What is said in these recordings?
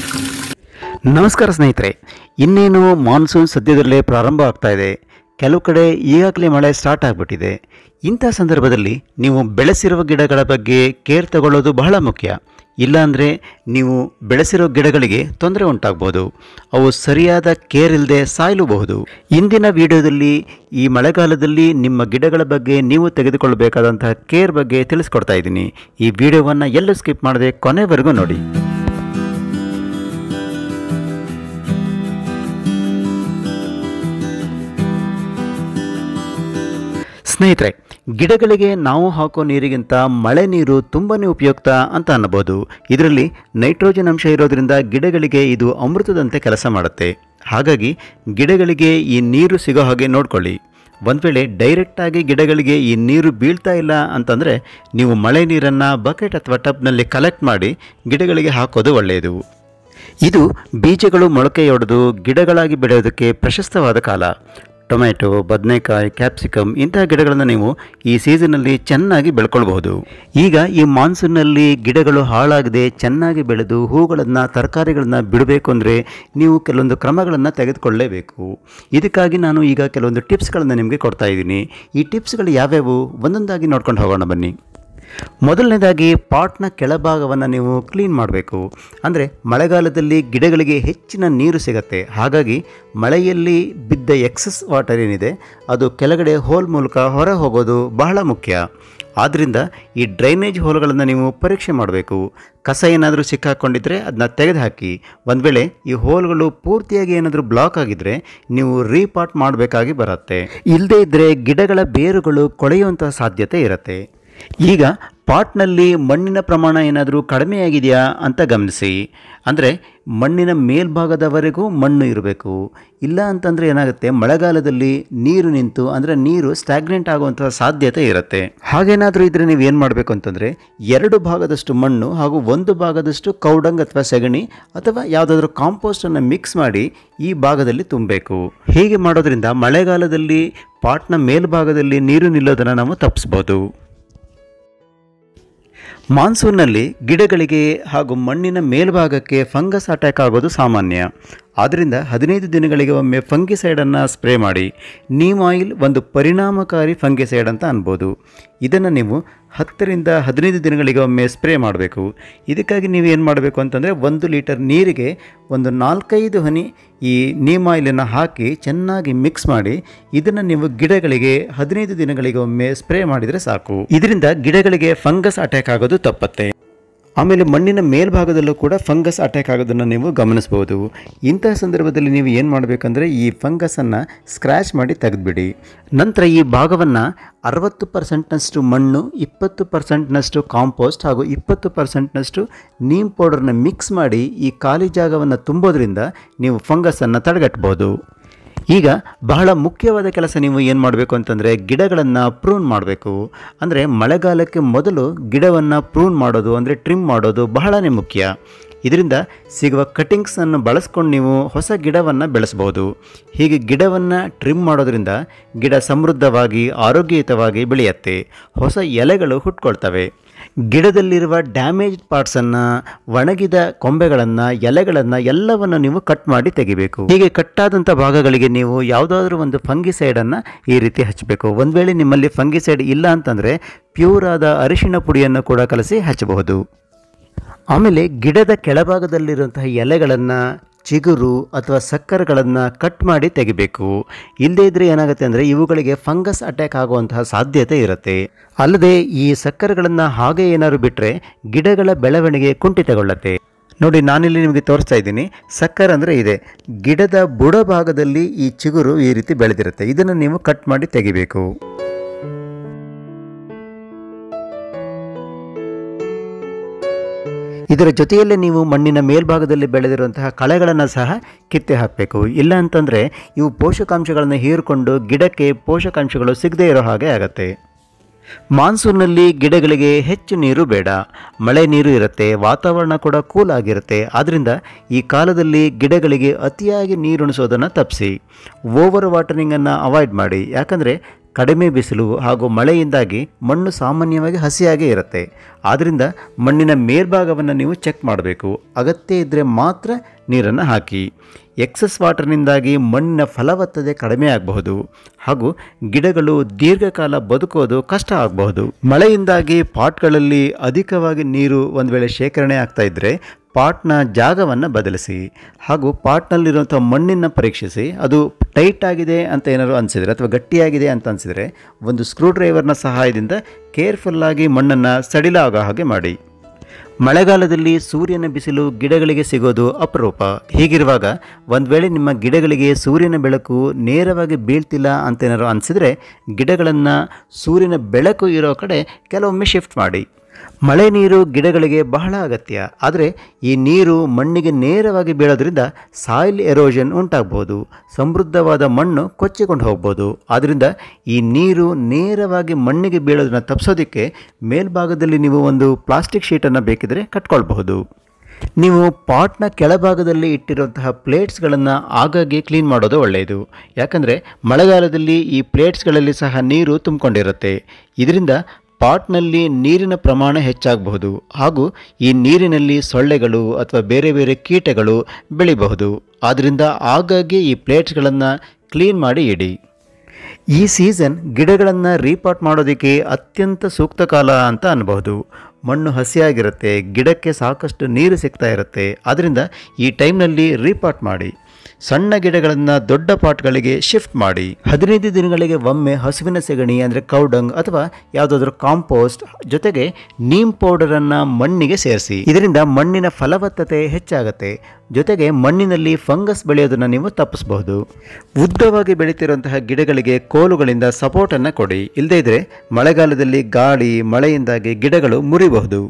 ನಮಸ್ಕಾರ ಸ್ನೇಹಿತರೆ ಇನ್ನೇನು ಮಾನ್ಸೂನ್ ಸದ್ಯದಲ್ಲೇ ಪ್ರಾರಂಭ ಆಗ್ತಾ ಇದೆ ಕೆಲವು ಕಡೆ ಈಗಾಗಲೇ ಮಳೆ ಸ್ಟಾರ್ಟ್ ಆಗಿಬಿಟ್ಟಿದೆ ಇಂಥ ಸಂದರ್ಭದಲ್ಲಿ ನೀವು ಬೆಳೆಸಿರುವ ಗಿಡಗಳ ಬಗ್ಗೆ ಕೇರ್ ತಗೊಳ್ಳೋದು ಬಹಳ ಮುಖ್ಯ ಇಲ್ಲಾಂದರೆ ನೀವು ಬೆಳೆಸಿರೋ ಗಿಡಗಳಿಗೆ ತೊಂದರೆ ಉಂಟಾಗ್ಬೋದು ಅವು ಸರಿಯಾದ ಕೇರ್ ಇಲ್ಲದೆ ಸಾಯಲೂಬಹುದು ಇಂದಿನ ವಿಡಿಯೋದಲ್ಲಿ ಈ ಮಳೆಗಾಲದಲ್ಲಿ ನಿಮ್ಮ ಗಿಡಗಳ ಬಗ್ಗೆ ನೀವು ತೆಗೆದುಕೊಳ್ಳಬೇಕಾದಂತಹ ಕೇರ್ ಬಗ್ಗೆ ತಿಳಿಸ್ಕೊಡ್ತಾ ಇದ್ದೀನಿ ಈ ವಿಡಿಯೋವನ್ನು ಎಲ್ಲೂ ಸ್ಕಿಪ್ ಮಾಡದೆ ಕೊನೆವರೆಗೂ ನೋಡಿ ಸ್ನೇಹಿತರೆ ಗಿಡಗಳಿಗೆ ನಾವು ಹಾಕೋ ನೀರಿಗಿಂತ ಮಳೆ ನೀರು ತುಂಬಾ ಉಪಯುಕ್ತ ಅಂತ ಅನ್ನಬಹುದು ಇದರಲ್ಲಿ ನೈಟ್ರೋಜನ್ ಅಂಶ ಇರೋದ್ರಿಂದ ಗಿಡಗಳಿಗೆ ಇದು ಅಮೃತದಂತೆ ಕೆಲಸ ಮಾಡುತ್ತೆ ಹಾಗಾಗಿ ಗಿಡಗಳಿಗೆ ಈ ನೀರು ಸಿಗೋ ಹಾಗೆ ನೋಡ್ಕೊಳ್ಳಿ ಒಂದು ವೇಳೆ ಡೈರೆಕ್ಟಾಗಿ ಗಿಡಗಳಿಗೆ ಈ ನೀರು ಬೀಳ್ತಾ ಇಲ್ಲ ಅಂತಂದರೆ ನೀವು ಮಳೆ ನೀರನ್ನು ಬಕೆಟ್ ಅಥವಾ ಟಬ್ನಲ್ಲಿ ಕಲೆಕ್ಟ್ ಮಾಡಿ ಗಿಡಗಳಿಗೆ ಹಾಕೋದು ಒಳ್ಳೆಯದು ಇದು ಬೀಜಗಳು ಮೊಳಕೆಯೊಡೆದು ಗಿಡಗಳಾಗಿ ಬೆಳೆಯೋದಕ್ಕೆ ಪ್ರಶಸ್ತವಾದ ಕಾಲ ಟೊಮೆಟೊ ಬದನೆಕಾಯಿ ಕ್ಯಾಪ್ಸಿಕಮ್ ಇಂತಹ ಗಿಡಗಳನ್ನು ನೀವು ಈ ಸೀಸನಲ್ಲಿ ಚೆನ್ನಾಗಿ ಬೆಳ್ಕೊಳ್ಬಹುದು ಈಗ ಈ ಮಾನ್ಸೂನ್ನಲ್ಲಿ ಗಿಡಗಳು ಹಾಳಾಗದೆ ಚೆನ್ನಾಗಿ ಬೆಳೆದು ಹೂಗಳನ್ನು ತರಕಾರಿಗಳನ್ನು ಬಿಡಬೇಕು ಅಂದರೆ ನೀವು ಕೆಲವೊಂದು ಕ್ರಮಗಳನ್ನು ತೆಗೆದುಕೊಳ್ಳಲೇಬೇಕು ಇದಕ್ಕಾಗಿ ನಾನು ಈಗ ಕೆಲವೊಂದು ಟಿಪ್ಸ್ಗಳನ್ನು ನಿಮಗೆ ಕೊಡ್ತಾ ಇದ್ದೀನಿ ಈ ಟಿಪ್ಸ್ಗಳು ಯಾವ್ಯಾವು ಒಂದೊಂದಾಗಿ ನೋಡ್ಕೊಂಡು ಹೋಗೋಣ ಬನ್ನಿ ಮೊದಲನೇದಾಗಿ ಪಾಟ್ನ ಕೆಳಭಾಗವನ್ನು ನೀವು ಕ್ಲೀನ್ ಮಾಡಬೇಕು ಅಂದರೆ ಮಳೆಗಾಲದಲ್ಲಿ ಗಿಡಗಳಿಗೆ ಹೆಚ್ಚಿನ ನೀರು ಸಿಗತ್ತೆ ಹಾಗಾಗಿ ಮಳೆಯಲ್ಲಿ ಬಿದ್ದ ಎಕ್ಸಸ್ ವಾಟರ್ ಏನಿದೆ ಅದು ಕೆಳಗಡೆ ಹೋಲ್ ಮೂಲಕ ಹೊರ ಹೋಗೋದು ಬಹಳ ಮುಖ್ಯ ಆದ್ದರಿಂದ ಈ ಡ್ರೈನೇಜ್ ಹೋಲ್ಗಳನ್ನು ನೀವು ಪರೀಕ್ಷೆ ಮಾಡಬೇಕು ಕಸ ಏನಾದರೂ ಸಿಕ್ಕಾಕೊಂಡಿದ್ರೆ ಅದನ್ನ ತೆಗೆದುಹಾಕಿ ಒಂದು ವೇಳೆ ಈ ಹೋಲ್ಗಳು ಪೂರ್ತಿಯಾಗಿ ಏನಾದರೂ ಬ್ಲಾಕ್ ಆಗಿದ್ದರೆ ನೀವು ರೀಪಾಟ್ ಮಾಡಬೇಕಾಗಿ ಬರುತ್ತೆ ಇಲ್ಲದೇ ಇದ್ದರೆ ಗಿಡಗಳ ಬೇರುಗಳು ಕೊಳೆಯುವಂತಹ ಸಾಧ್ಯತೆ ಇರುತ್ತೆ ಈಗ ಪಾಟ್ನಲ್ಲಿ ಮಣ್ಣಿನ ಪ್ರಮಾಣ ಏನಾದರೂ ಕಡಿಮೆಯಾಗಿದೆಯಾ ಅಂತ ಗಮನಿಸಿ ಅಂದರೆ ಮಣ್ಣಿನ ಮೇಲ್ಭಾಗದವರೆಗೂ ಮಣ್ಣು ಇರಬೇಕು ಇಲ್ಲ ಅಂತಂದರೆ ಏನಾಗುತ್ತೆ ಮಳೆಗಾಲದಲ್ಲಿ ನೀರು ನಿಂತು ಅಂದರೆ ನೀರು ಸ್ಟ್ಯಾಗ್ನೆಂಟ್ ಆಗುವಂತಹ ಸಾಧ್ಯತೆ ಇರುತ್ತೆ ಹಾಗೇನಾದರೂ ಇದ್ದರೆ ನೀವು ಏನು ಮಾಡಬೇಕು ಅಂತಂದರೆ ಎರಡು ಭಾಗದಷ್ಟು ಮಣ್ಣು ಹಾಗೂ ಒಂದು ಭಾಗದಷ್ಟು ಕೌಡಂಗ್ ಅಥವಾ ಸೆಗಣಿ ಅಥವಾ ಯಾವುದಾದ್ರೂ ಕಾಂಪೋಸ್ಟನ್ನು ಮಿಕ್ಸ್ ಮಾಡಿ ಈ ಭಾಗದಲ್ಲಿ ತುಂಬಬೇಕು ಹೀಗೆ ಮಾಡೋದ್ರಿಂದ ಮಳೆಗಾಲದಲ್ಲಿ ಪಾಟ್ನ ಮೇಲ್ಭಾಗದಲ್ಲಿ ನೀರು ನಿಲ್ಲೋದನ್ನು ನಾವು ತಪ್ಪಿಸ್ಬೋದು ಮಾನ್ಸೂನ್ನಲ್ಲಿ ಗಿಡಗಳಿಗೆ ಹಾಗೂ ಮಣ್ಣಿನ ಮೇಲ್ಭಾಗಕ್ಕೆ ಫಂಗಸ್ ಅಟ್ಯಾಕ್ ಆಗೋದು ಸಾಮಾನ್ಯ ಆದ್ದರಿಂದ ಹದಿನೈದು ದಿನಗಳಿಗೆ ಒಮ್ಮೆ ಫಂಗಿಸೈಡನ್ನು ಸ್ಪ್ರೇ ಮಾಡಿ ನೀಮ್ ಆಯಿಲ್ ಒಂದು ಪರಿಣಾಮಕಾರಿ ಫಂಗಿಸೈಡ್ ಅಂತ ಅನ್ಬೋದು ಇದನ್ನು ನೀವು ಹತ್ತರಿಂದ ಹದಿನೈದು ದಿನಗಳಿಗೆ ಒಮ್ಮೆ ಸ್ಪ್ರೇ ಮಾಡಬೇಕು ಇದಕ್ಕಾಗಿ ನೀವು ಏನು ಮಾಡಬೇಕು ಅಂತಂದರೆ ಒಂದು ಲೀಟರ್ ನೀರಿಗೆ ಒಂದು ನಾಲ್ಕೈದು ಹನಿ ಈ ನೀಮ್ ಆಯಿಲನ್ನು ಹಾಕಿ ಚೆನ್ನಾಗಿ ಮಿಕ್ಸ್ ಮಾಡಿ ಇದನ್ನು ನೀವು ಗಿಡಗಳಿಗೆ ಹದಿನೈದು ದಿನಗಳಿಗೆ ಒಮ್ಮೆ ಸ್ಪ್ರೇ ಮಾಡಿದರೆ ಸಾಕು ಇದರಿಂದ ಗಿಡಗಳಿಗೆ ಫಂಗಸ್ ಅಟ್ಯಾಕ್ ಆಗೋದು ತಪ್ಪತ್ತೆ ಆಮೇಲೆ ಮಣ್ಣಿನ ಮೇಲ್ಭಾಗದಲ್ಲೂ ಕೂಡ ಫಂಗಸ್ ಅಟ್ಯಾಕ್ ಆಗೋದನ್ನು ನೀವು ಗಮನಿಸ್ಬೋದು ಇಂತಹ ಸಂದರ್ಭದಲ್ಲಿ ನೀವು ಏನು ಮಾಡಬೇಕಂದ್ರೆ ಈ ಫಂಗಸನ್ನು ಸ್ಕ್ರ್ಯಾಚ್ ಮಾಡಿ ತೆಗೆದುಬಿಡಿ ನಂತರ ಈ ಭಾಗವನ್ನು ಅರವತ್ತು ಪರ್ಸೆಂಟ್ನಷ್ಟು ಮಣ್ಣು ಇಪ್ಪತ್ತು ಪರ್ಸೆಂಟ್ನಷ್ಟು ಕಾಂಪೋಸ್ಟ್ ಹಾಗೂ ಇಪ್ಪತ್ತು ಪರ್ಸೆಂಟ್ನಷ್ಟು ನೀಮ್ ಪೌಡರ್ನ ಮಿಕ್ಸ್ ಮಾಡಿ ಈ ಖಾಲಿ ಜಾಗವನ್ನು ತುಂಬೋದ್ರಿಂದ ನೀವು ಫಂಗಸನ್ನು ತಡೆಗಟ್ಬೋದು ಈಗ ಬಹಳ ಮುಖ್ಯವಾದ ಕೆಲಸ ನೀವು ಏನು ಮಾಡಬೇಕು ಅಂತಂದರೆ ಗಿಡಗಳನ್ನು ಪ್ರೂನ್ ಮಾಡಬೇಕು ಅಂದರೆ ಮಳೆಗಾಲಕ್ಕೆ ಮೊದಲು ಗಿಡವನ್ನು ಪ್ರೂನ್ ಮಾಡೋದು ಅಂದರೆ ಟ್ರಿಮ್ ಮಾಡೋದು ಬಹಳನೇ ಮುಖ್ಯ ಇದರಿಂದ ಸಿಗುವ ಕಟಿಂಗ್ಸನ್ನು ಬಳಸ್ಕೊಂಡು ನೀವು ಹೊಸ ಗಿಡವನ್ನು ಬೆಳೆಸ್ಬೋದು ಹೀಗೆ ಗಿಡವನ್ನು ಟ್ರಿಮ್ ಮಾಡೋದ್ರಿಂದ ಗಿಡ ಸಮೃದ್ಧವಾಗಿ ಆರೋಗ್ಯಯುತವಾಗಿ ಬೆಳೆಯುತ್ತೆ ಹೊಸ ಎಲೆಗಳು ಹುಟ್ಕೊಳ್ತವೆ ಗಿಡದಲ್ಲಿರುವ ಡ್ಯಾಮೇಜ್ ಪಾರ್ಟ್ಸನ್ನು ಒಣಗಿದ ಕೊಂಬೆಗಳನ್ನು ಎಲೆಗಳನ್ನು ಎಲ್ಲವನ್ನು ನೀವು ಕಟ್ ಮಾಡಿ ತೆಗಿಬೇಕು ಹೀಗೆ ಕಟ್ಟಾದಂಥ ಭಾಗಗಳಿಗೆ ನೀವು ಯಾವುದಾದ್ರೂ ಒಂದು ಫಂಗಿಸೈಡನ್ನು ಈ ರೀತಿ ಹಚ್ಚಬೇಕು ಒಂದು ವೇಳೆ ನಿಮ್ಮಲ್ಲಿ ಫಂಗಿಸೈಡ್ ಇಲ್ಲ ಅಂತಂದರೆ ಪ್ಯೂರ್ ಆದ ಅರಿಶಿಣ ಪುಡಿಯನ್ನು ಕೂಡ ಕಲಸಿ ಹಚ್ಚಬಹುದು ಆಮೇಲೆ ಗಿಡದ ಕೆಳಭಾಗದಲ್ಲಿರುವಂತಹ ಎಲೆಗಳನ್ನು ಚಿಗುರು ಅಥವಾ ಸಕ್ಕರೆಗಳನ್ನು ಕಟ್ ಮಾಡಿ ತೆಗಿಬೇಕು ಇಲ್ಲದೇ ಇದ್ದರೆ ಏನಾಗುತ್ತೆ ಅಂದರೆ ಇವುಗಳಿಗೆ ಫಂಗಸ್ ಅಟ್ಯಾಕ್ ಆಗುವಂತಹ ಸಾಧ್ಯತೆ ಇರುತ್ತೆ ಅಲ್ಲದೆ ಈ ಸಕ್ಕರೆಗಳನ್ನು ಹಾಗೆ ಏನಾದ್ರು ಬಿಟ್ಟರೆ ಗಿಡಗಳ ಬೆಳವಣಿಗೆ ಕುಂಠಿತಗೊಳ್ಳುತ್ತೆ ನೋಡಿ ನಾನಿಲ್ಲಿ ನಿಮಗೆ ತೋರಿಸ್ತಾ ಇದ್ದೀನಿ ಸಕ್ಕರೆ ಅಂದರೆ ಇದೆ ಗಿಡದ ಬುಡ ಭಾಗದಲ್ಲಿ ಈ ಚಿಗುರು ಈ ರೀತಿ ಬೆಳೆದಿರುತ್ತೆ ಇದನ್ನು ನೀವು ಕಟ್ ಮಾಡಿ ತೆಗಿಬೇಕು ಇದರ ಜೊತೆಯಲ್ಲೇ ನೀವು ಮಣ್ಣಿನ ಮೇಲ್ಭಾಗದಲ್ಲಿ ಬೆಳೆದಿರುವಂತಹ ಕಳೆಗಳನ್ನು ಸಹ ಕಿತ್ತೆ ಹಾಕಬೇಕು ಇಲ್ಲ ಅಂತಂದರೆ ಇವು ಪೋಷಕಾಂಶಗಳನ್ನು ಹೀರಿಕೊಂಡು ಗಿಡಕ್ಕೆ ಪೋಷಕಾಂಶಗಳು ಸಿಗದೇ ಇರೋ ಹಾಗೆ ಆಗತ್ತೆ ಮಾನ್ಸೂನ್ನಲ್ಲಿ ಗಿಡಗಳಿಗೆ ಹೆಚ್ಚು ನೀರು ಬೇಡ ಮಳೆ ನೀರು ಇರುತ್ತೆ ವಾತಾವರಣ ಕೂಡ ಕೂಲ್ ಆಗಿರುತ್ತೆ ಆದ್ದರಿಂದ ಈ ಕಾಲದಲ್ಲಿ ಗಿಡಗಳಿಗೆ ಅತಿಯಾಗಿ ನೀರುಣಿಸೋದನ್ನು ತಪ್ಪಿಸಿ ಓವರ್ ವಾಟರಿಂಗನ್ನು ಅವಾಯ್ಡ್ ಮಾಡಿ ಯಾಕಂದರೆ ಕಡಿಮೆ ಬಿಸಿಲು ಹಾಗೂ ಮಳೆಯಿಂದಾಗಿ ಮಣ್ಣು ಸಾಮಾನ್ಯವಾಗಿ ಹಸಿಯಾಗೇ ಇರುತ್ತೆ ಆದ್ದರಿಂದ ಮಣ್ಣಿನ ಮೇಲ್ಭಾಗವನ್ನು ನೀವು ಚೆಕ್ ಮಾಡಬೇಕು ಅಗತ್ಯ ಇದ್ದರೆ ಮಾತ್ರ ನೀರನ್ನು ಹಾಕಿ ಎಕ್ಸಸ್ ವಾಟರ್ನಿಂದಾಗಿ ಮಣ್ಣಿನ ಫಲವತ್ತತೆ ಕಡಿಮೆ ಆಗಬಹುದು ಹಾಗೂ ಗಿಡಗಳು ದೀರ್ಘಕಾಲ ಬದುಕೋದು ಕಷ್ಟ ಆಗಬಹುದು ಮಳೆಯಿಂದಾಗಿ ಪಾಟ್ಗಳಲ್ಲಿ ಅಧಿಕವಾಗಿ ನೀರು ಒಂದು ವೇಳೆ ಶೇಖರಣೆ ಆಗ್ತಾ ಇದ್ದರೆ ಪಾಟ್ನ ಜಾಗವನ್ನು ಬದಲಿಸಿ ಹಾಗೂ ಪಾಟ್ನಲ್ಲಿರುವಂಥ ಮಣ್ಣಿನ ಪರೀಕ್ಷಿಸಿ ಅದು ಟೈಟ್ ಆಗಿದೆ ಅಂತ ಏನಾದ್ರು ಅನಿಸಿದರೆ ಅಥವಾ ಗಟ್ಟಿಯಾಗಿದೆ ಅಂತ ಅನಿಸಿದರೆ ಒಂದು ಸ್ಕ್ರೂ ಡ್ರೈವರ್ನ ಸಹಾಯದಿಂದ ಕೇರ್ಫುಲ್ಲಾಗಿ ಮಣ್ಣನ್ನು ಸಡಿಲಾಗೋ ಹಾಗೆ ಮಾಡಿ ಮಳೆಗಾಲದಲ್ಲಿ ಸೂರ್ಯನ ಬಿಸಿಲು ಗಿಡಗಳಿಗೆ ಸಿಗೋದು ಅಪರೂಪ ಹೀಗಿರುವಾಗ ಒಂದು ವೇಳೆ ನಿಮ್ಮ ಗಿಡಗಳಿಗೆ ಸೂರ್ಯನ ಬೆಳಕು ನೇರವಾಗಿ ಬೀಳ್ತಿಲ್ಲ ಅಂತ ಏನಾದ್ರು ಅನಿಸಿದರೆ ಗಿಡಗಳನ್ನು ಸೂರ್ಯನ ಬೆಳಕು ಇರೋ ಕಡೆ ಕೆಲವೊಮ್ಮೆ ಶಿಫ್ಟ್ ಮಾಡಿ ಮಳೆ ನೀರು ಗಿಡಗಳಿಗೆ ಬಹಳ ಅಗತ್ಯ ಆದರೆ ಈ ನೀರು ಮಣ್ಣಿಗೆ ನೇರವಾಗಿ ಬೀಳೋದ್ರಿಂದ ಸಾಯಿಲ್ ಎರೋಷನ್ ಉಂಟಾಗ್ಬೋದು ಸಮೃದ್ಧವಾದ ಮಣ್ಣು ಕೊಚ್ಚಿಕೊಂಡು ಹೋಗ್ಬೋದು ಆದ್ದರಿಂದ ಈ ನೀರು ನೇರವಾಗಿ ಮಣ್ಣಿಗೆ ಬೀಳೋದನ್ನ ತಪ್ಪಿಸೋದಕ್ಕೆ ಮೇಲ್ಭಾಗದಲ್ಲಿ ನೀವು ಒಂದು ಪ್ಲಾಸ್ಟಿಕ್ ಶೀಟನ್ನು ಬೇಕಿದ್ರೆ ಕಟ್ಕೊಳ್ಬಹುದು ನೀವು ಪಾಟ್ನ ಕೆಳಭಾಗದಲ್ಲಿ ಇಟ್ಟಿರುವಂತಹ ಪ್ಲೇಟ್ಸ್ಗಳನ್ನು ಆಗಾಗ್ಗೆ ಕ್ಲೀನ್ ಮಾಡೋದು ಒಳ್ಳೆಯದು ಯಾಕಂದರೆ ಮಳೆಗಾಲದಲ್ಲಿ ಈ ಪ್ಲೇಟ್ಸ್ಗಳಲ್ಲಿ ಸಹ ನೀರು ತುಂಬಿಕೊಂಡಿರುತ್ತೆ ಇದರಿಂದ ಪಾಟ್ನಲ್ಲಿ ನೀರಿನ ಪ್ರಮಾಣ ಹೆಚ್ಚಾಗಬಹುದು ಹಾಗೂ ಈ ನೀರಿನಲ್ಲಿ ಸೊಳ್ಳೆಗಳು ಅಥವಾ ಬೇರೆ ಬೇರೆ ಕೀಟಗಳು ಬೆಳಿಬಹುದು ಆದ್ದರಿಂದ ಆಗಾಗ್ಗೆ ಈ ಪ್ಲೇಟ್ಸ್ಗಳನ್ನು ಕ್ಲೀನ್ ಮಾಡಿ ಇಡಿ ಈ ಸೀಸನ್ ಗಿಡಗಳನ್ನು ರೀಪಾಟ್ ಮಾಡೋದಕ್ಕೆ ಅತ್ಯಂತ ಸೂಕ್ತ ಕಾಲ ಅಂತ ಅನ್ಬಹುದು ಮಣ್ಣು ಹಸಿಯಾಗಿರುತ್ತೆ ಗಿಡಕ್ಕೆ ಸಾಕಷ್ಟು ನೀರು ಸಿಗ್ತಾ ಇರುತ್ತೆ ಆದ್ದರಿಂದ ಈ ಟೈಮ್ನಲ್ಲಿ ರೀಪಾಟ್ ಮಾಡಿ ಸಣ್ಣ ಗಿಡಗಳನ್ನು ದೊಡ್ಡ ಪಾಟ್ಗಳಿಗೆ ಶಿಫ್ಟ್ ಮಾಡಿ ಹದಿನೈದು ದಿನಗಳಿಗೆ ಒಮ್ಮೆ ಹಸುವಿನ ಸೆಗಣಿ ಅಂದರೆ ಕೌಡಂಗ್ ಅಥವಾ ಯಾವುದಾದ್ರೂ ಕಾಂಪೋಸ್ಟ್ ಜೊತೆಗೆ ನೀಮ್ ಪೌಡರನ್ನು ಮಣ್ಣಿಗೆ ಸೇರಿಸಿ ಇದರಿಂದ ಮಣ್ಣಿನ ಫಲವತ್ತತೆ ಹೆಚ್ಚಾಗುತ್ತೆ ಜೊತೆಗೆ ಮಣ್ಣಿನಲ್ಲಿ ಫಂಗಸ್ ಬೆಳೆಯೋದನ್ನು ನೀವು ತಪ್ಪಿಸಬಹುದು ಉದ್ದವಾಗಿ ಬೆಳೀತಿರುವಂತಹ ಗಿಡಗಳಿಗೆ ಕೋಲುಗಳಿಂದ ಸಪೋರ್ಟನ್ನು ಕೊಡಿ ಇಲ್ಲದೇ ಇದ್ದರೆ ಮಳೆಗಾಲದಲ್ಲಿ ಗಾಳಿ ಮಳೆಯಿಂದಾಗಿ ಗಿಡಗಳು ಮುರಿಬಹುದು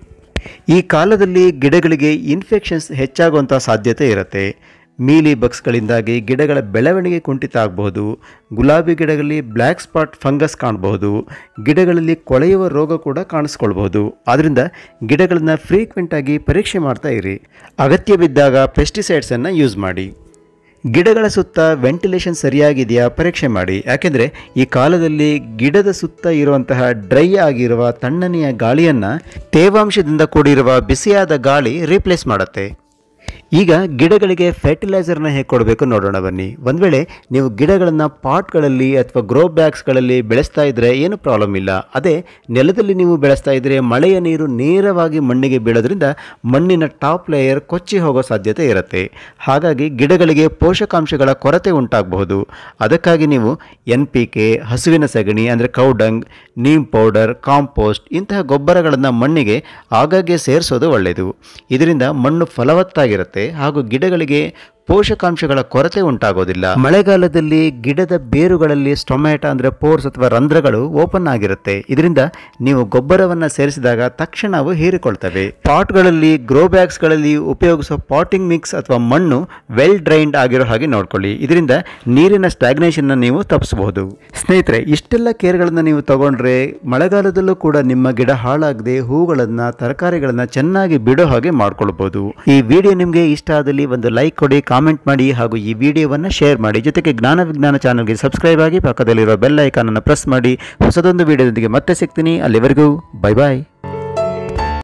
ಈ ಕಾಲದಲ್ಲಿ ಗಿಡಗಳಿಗೆ ಇನ್ಫೆಕ್ಷನ್ಸ್ ಹೆಚ್ಚಾಗುವಂಥ ಸಾಧ್ಯತೆ ಇರುತ್ತೆ ಮೀಲಿ ಬಗ್ಸ್ಗಳಿಂದಾಗಿ ಗಿಡಗಳ ಬೆಳವಣಿಗೆ ಕುಂಠಿತ ಆಗಬಹುದು ಗುಲಾಬಿ ಗಿಡಗಳಲ್ಲಿ ಬ್ಲ್ಯಾಕ್ ಸ್ಪಾಟ್ ಫಂಗಸ್ ಕಾಣಬಹುದು ಗಿಡಗಳಲ್ಲಿ ಕೊಳೆಯುವ ರೋಗ ಕೂಡ ಕಾಣಿಸ್ಕೊಳ್ಬಹುದು ಆದ್ದರಿಂದ ಗಿಡಗಳನ್ನು ಫ್ರೀಕ್ವೆಂಟಾಗಿ ಪರೀಕ್ಷೆ ಮಾಡ್ತಾ ಇರಿ ಅಗತ್ಯ ಬಿದ್ದಾಗ ಪೆಸ್ಟಿಸೈಡ್ಸನ್ನು ಯೂಸ್ ಮಾಡಿ ಗಿಡಗಳ ಸುತ್ತ ವೆಂಟಿಲೇಷನ್ ಸರಿಯಾಗಿದೆಯಾ ಪರೀಕ್ಷೆ ಮಾಡಿ ಯಾಕೆಂದರೆ ಈ ಕಾಲದಲ್ಲಿ ಗಿಡದ ಸುತ್ತ ಇರುವಂತಹ ಡ್ರೈ ಆಗಿರುವ ತಣ್ಣನೆಯ ಗಾಳಿಯನ್ನು ತೇವಾಂಶದಿಂದ ಕೂಡಿರುವ ಬಿಸಿಯಾದ ಗಾಳಿ ರೀಪ್ಲೇಸ್ ಮಾಡುತ್ತೆ ಈಗ ಗಿಡಗಳಿಗೆ ಫರ್ಟಿಲೈಸರ್ನ ಹೇಗೆ ಕೊಡಬೇಕು ನೋಡೋಣ ಬನ್ನಿ ಒಂದು ವೇಳೆ ನೀವು ಗಿಡಗಳನ್ನು ಪಾಟ್ಗಳಲ್ಲಿ ಅಥವಾ ಗ್ರೋ ಬ್ಯಾಗ್ಸ್ಗಳಲ್ಲಿ ಬೆಳೆಸ್ತಾ ಇದ್ದರೆ ಏನು ಪ್ರಾಬ್ಲಮ್ ಇಲ್ಲ ಅದೇ ನೆಲದಲ್ಲಿ ನೀವು ಬೆಳೆಸ್ತಾ ಇದ್ದರೆ ಮಳೆಯ ನೀರು ನೇರವಾಗಿ ಮಣ್ಣಿಗೆ ಬೀಳೋದ್ರಿಂದ ಮಣ್ಣಿನ ಟಾಪ್ ಲೇಯರ್ ಕೊಚ್ಚಿ ಹೋಗೋ ಸಾಧ್ಯತೆ ಇರುತ್ತೆ ಹಾಗಾಗಿ ಗಿಡಗಳಿಗೆ ಪೋಷಕಾಂಶಗಳ ಕೊರತೆ ಉಂಟಾಗಬಹುದು ಅದಕ್ಕಾಗಿ ನೀವು ಎನ್ ಪಿ ಕೆ ಹಸುವಿನ ಸಗಣಿ ಅಂದರೆ ಕೌಡಂಗ್ ನೀಮ್ ಪೌಡರ್ ಕಾಂಪೋಸ್ಟ್ ಇಂತಹ ಗೊಬ್ಬರಗಳನ್ನು ಮಣ್ಣಿಗೆ ಆಗಾಗ್ಗೆ ಸೇರಿಸೋದು ಒಳ್ಳೆಯದು ಇದರಿಂದ ಮಣ್ಣು ಫಲವತ್ತಾಗಿರುತ್ತೆ ಹಾಗೂ ಗಿಡಗಳಿಗೆ ಪೋಷಕಾಂಶಗಳ ಕೊರತೆ ಉಂಟಾಗೋದಿಲ್ಲ ಮಳೆಗಾಲದಲ್ಲಿ ಗಿಡದ ಬೇರುಗಳಲ್ಲಿ ಸ್ಟೊಮ್ಯಾಟ ಅಂದರೆ ಪೋರ್ಸ್ ಅಥವಾ ರಂಧ್ರಗಳು ಓಪನ್ ಆಗಿರುತ್ತೆ ಇದರಿಂದ ನೀವು ಗೊಬ್ಬರವನ್ನು ಸೇರಿಸಿದಾಗ ತಕ್ಷಣ ಅವು ಹೀರಿಕೊಳ್ತವೆ ಪಾಟ್ಗಳಲ್ಲಿ ಗ್ರೋ ಬ್ಯಾಗ್ಸ್ಗಳಲ್ಲಿ ಉಪಯೋಗಿಸೋ ಪಾಟಿಂಗ್ ಮಿಕ್ಸ್ ಅಥವಾ ಮಣ್ಣು ವೆಲ್ ಡ್ರೈನ್ಡ್ ಆಗಿರೋ ಹಾಗೆ ನೋಡ್ಕೊಳ್ಳಿ ಇದರಿಂದ ನೀರಿನ ಸ್ಟ್ಯಾಗ್ನೇಷನ್ನ ನೀವು ತಪ್ಪಿಸಬಹುದು ಸ್ನೇಹಿತರೆ ಇಷ್ಟೆಲ್ಲ ಕೇರ್ಗಳನ್ನು ನೀವು ತಗೊಂಡ್ರೆ ಮಳೆಗಾಲದಲ್ಲೂ ಕೂಡ ನಿಮ್ಮ ಗಿಡ ಹಾಳಾಗದೆ ಹೂಗಳನ್ನು ತರಕಾರಿಗಳನ್ನು ಚೆನ್ನಾಗಿ ಬಿಡೋ ಹಾಗೆ ಮಾಡ್ಕೊಳ್ಬಹುದು ಈ ವಿಡಿಯೋ ನಿಮಗೆ ಇಷ್ಟ ಆದಲ್ಲಿ ಒಂದು ಲೈಕ್ ಕೊಡಿ ಕಾಮೆಂಟ್ ಮಾಡಿ ಹಾಗೂ ಈ ವಿಡಿಯೋವನ್ನು ಶೇರ್ ಮಾಡಿ ಜೊತೆಗೆ ಜ್ಞಾನ ವಿಜ್ಞಾನ ಚಾನಲ್ಗೆ ಸಬ್ಸ್ಕ್ರೈಬ್ ಆಗಿ ಪಕ್ಕದಲ್ಲಿರೋ ಬೆಲ್ ಐಕಾನನ್ನು ಪ್ರೆಸ್ ಮಾಡಿ ಹೊಸದೊಂದು ವಿಡಿಯೋದೊಂದಿಗೆ ಮತ್ತೆ ಸಿಗ್ತೀನಿ ಅಲ್ಲಿವರೆಗೂ ಬೈ ಬಾಯ್